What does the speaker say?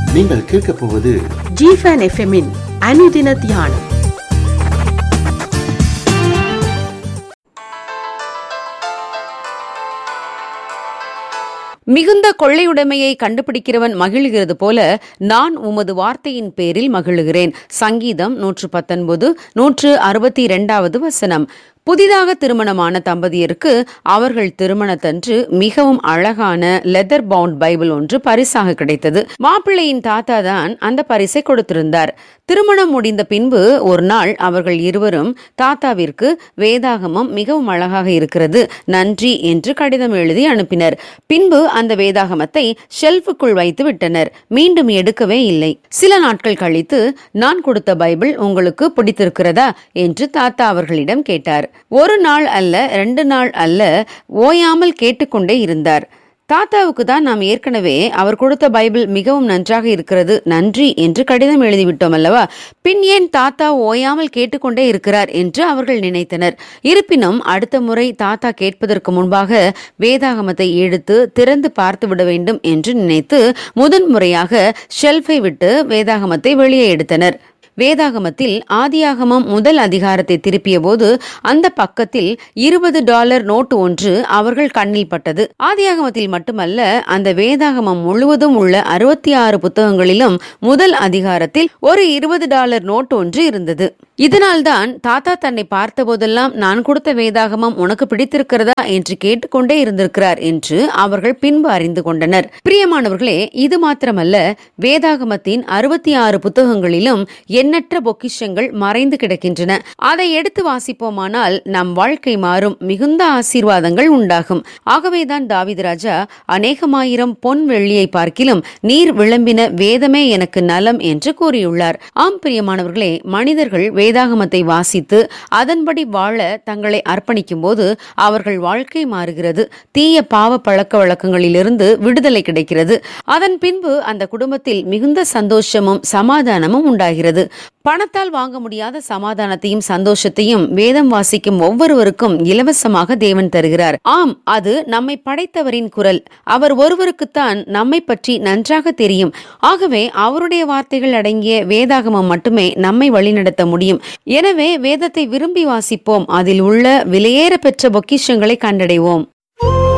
நீங்கள் கேட்கப் போவது ஜிஃபன் எஃப்எம்மின் அனுதின தியானம் மிகுந்த கொள்ளையுடைமையை கண்டுபிடிக்கிறவன் மகிழ்கிறது போல நான் உமது வார்த்தையின் பேரில் மகிழுகிறேன் சங்கீதம் நூற்று பத்தொன்பது நூற்று அறுபத்தி இரண்டாவது வசனம் புதிதாக திருமணமான தம்பதியருக்கு அவர்கள் திருமணத்தன்று மிகவும் அழகான லெதர் பவுண்ட் பைபிள் ஒன்று பரிசாக கிடைத்தது மாப்பிள்ளையின் தாத்தா தான் அந்த பரிசை கொடுத்திருந்தார் திருமணம் முடிந்த பின்பு ஒரு நாள் அவர்கள் இருவரும் தாத்தாவிற்கு வேதாகமம் மிகவும் அழகாக இருக்கிறது நன்றி என்று கடிதம் எழுதி அனுப்பினர் பின்பு அந்த வேதாகமத்தை ஷெல்ஃபுக்குள் வைத்து விட்டனர் மீண்டும் எடுக்கவே இல்லை சில நாட்கள் கழித்து நான் கொடுத்த பைபிள் உங்களுக்கு பிடித்திருக்கிறதா என்று தாத்தா அவர்களிடம் கேட்டார் ஒரு நாள் அல்ல ரெண்டு நாள் அல்ல ஓயாமல் கேட்டுக்கொண்டே இருந்தார் தாத்தாவுக்கு தான் நாம் ஏற்கனவே அவர் கொடுத்த பைபிள் மிகவும் நன்றாக இருக்கிறது நன்றி என்று கடிதம் எழுதிவிட்டோம் அல்லவா பின் ஏன் தாத்தா ஓயாமல் கேட்டுக்கொண்டே இருக்கிறார் என்று அவர்கள் நினைத்தனர் இருப்பினும் அடுத்த முறை தாத்தா கேட்பதற்கு முன்பாக வேதாகமத்தை எடுத்து திறந்து பார்த்து விட வேண்டும் என்று நினைத்து முதன்முறையாக ஷெல்ஃபை விட்டு வேதாகமத்தை வெளியே எடுத்தனர் வேதாகமத்தில் ஆதியாகமம் முதல் அதிகாரத்தை திருப்பிய போது அந்த பக்கத்தில் இருபது டாலர் நோட்டு ஒன்று அவர்கள் கண்ணில் பட்டது ஆதியாகமத்தில் மட்டுமல்ல அந்த வேதாகமம் முழுவதும் உள்ள அறுபத்தி ஆறு புத்தகங்களிலும் முதல் அதிகாரத்தில் ஒரு இருபது டாலர் நோட்டு ஒன்று இருந்தது இதனால்தான் தாத்தா தன்னை பார்த்தபோதெல்லாம் நான் கொடுத்த வேதாகமம் உனக்கு பிடித்திருக்கிறதா என்று கேட்டுக்கொண்டே இருந்திருக்கிறார் என்று அவர்கள் பின்பு அறிந்து கொண்டனர் பிரியமானவர்களே இது மாத்திரமல்ல வேதாகமத்தின் அறுபத்தி ஆறு புத்தகங்களிலும் எண்ணற்ற பொக்கிஷங்கள் மறைந்து கிடக்கின்றன அதை எடுத்து வாசிப்போமானால் நம் வாழ்க்கை மாறும் மிகுந்த ஆசீர்வாதங்கள் உண்டாகும் ஆகவேதான் தாவித ராஜா அநேகமாயிரம் பொன் வெள்ளியை பார்க்கிலும் நீர் விளம்பின வேதமே எனக்கு நலம் என்று கூறியுள்ளார் ஆம் பிரியமானவர்களே மனிதர்கள் வேதாகமத்தை வாசித்து அதன்படி வாழ தங்களை அர்ப்பணிக்கும் போது அவர்கள் வாழ்க்கை மாறுகிறது தீய பாவ பழக்க வழக்கங்களிலிருந்து விடுதலை கிடைக்கிறது அதன் பின்பு அந்த குடும்பத்தில் மிகுந்த சந்தோஷமும் சமாதானமும் உண்டாகிறது பணத்தால் வாங்க முடியாத சமாதானத்தையும் சந்தோஷத்தையும் வேதம் வாசிக்கும் ஒவ்வொருவருக்கும் இலவசமாக தேவன் தருகிறார் ஆம் அது நம்மை படைத்தவரின் குரல் அவர் ஒருவருக்குத்தான் நம்மை பற்றி நன்றாக தெரியும் ஆகவே அவருடைய வார்த்தைகள் அடங்கிய வேதாகமம் மட்டுமே நம்மை வழிநடத்த முடியும் எனவே வேதத்தை விரும்பி வாசிப்போம் அதில் உள்ள விலையேற பெற்ற பொக்கிஷங்களை கண்டடைவோம்